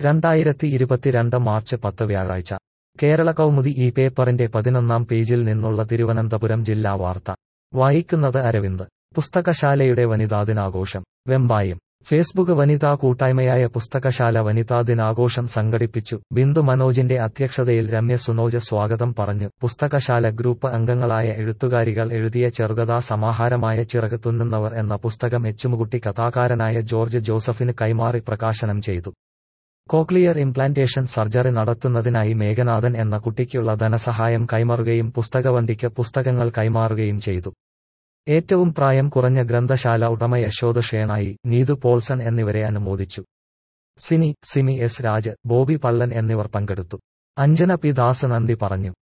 രണ്ടായിരത്തി ഇരുപത്തിരണ്ട് മാർച്ച് പത്ത് വ്യാഴാഴ്ച കേരള കൗമുദി ഈ പേപ്പറിന്റെ പതിനൊന്നാം പേജിൽ നിന്നുള്ള തിരുവനന്തപുരം ജില്ലാ വാർത്ത വായിക്കുന്നത് അരവിന്ദ് പുസ്തകശാലയുടെ വനിതാ ദിനാഘോഷം വെമ്പായം ഫേസ്ബുക്ക് വനിതാ കൂട്ടായ്മയായ പുസ്തകശാല വനിതാ ദിനാഘോഷം സംഘടിപ്പിച്ചു ബിന്ദു മനോജിന്റെ അധ്യക്ഷതയിൽ രമ്യ സുനോജ് സ്വാഗതം പറഞ്ഞു പുസ്തകശാല ഗ്രൂപ്പ് അംഗങ്ങളായ എഴുത്തുകാരികൾ എഴുതിയ ചെറുകഥാ സമാഹാരമായ ചിറക് തുന്നുന്നവർ എന്ന പുസ്തകം എച്ചുമുകുട്ടി കഥാകാരനായ ജോർജ് ജോസഫിന് കൈമാറി പ്രകാശനം ചെയ്തു കോക്ലിയർ ഇംപ്ലാന്റേഷൻ സർജറി നടത്തുന്നതിനായി മേഘനാഥൻ എന്ന കുട്ടിക്കുള്ള ധനസഹായം കൈമാറുകയും പുസ്തകവണ്ടിക്ക് പുസ്തകങ്ങൾ കൈമാറുകയും ചെയ്തു ഏറ്റവും പ്രായം കുറഞ്ഞ ഗ്രന്ഥശാല ഉടമ യശോദ ഷേണായി നീതു പോൾസൺ എന്നിവരെ അനുമോദിച്ചു സിനി സിമി എസ് രാജ് ബോബി പള്ളൻ എന്നിവർ പങ്കെടുത്തു അഞ്ജന പി ദാസ് നന്ദി പറഞ്ഞു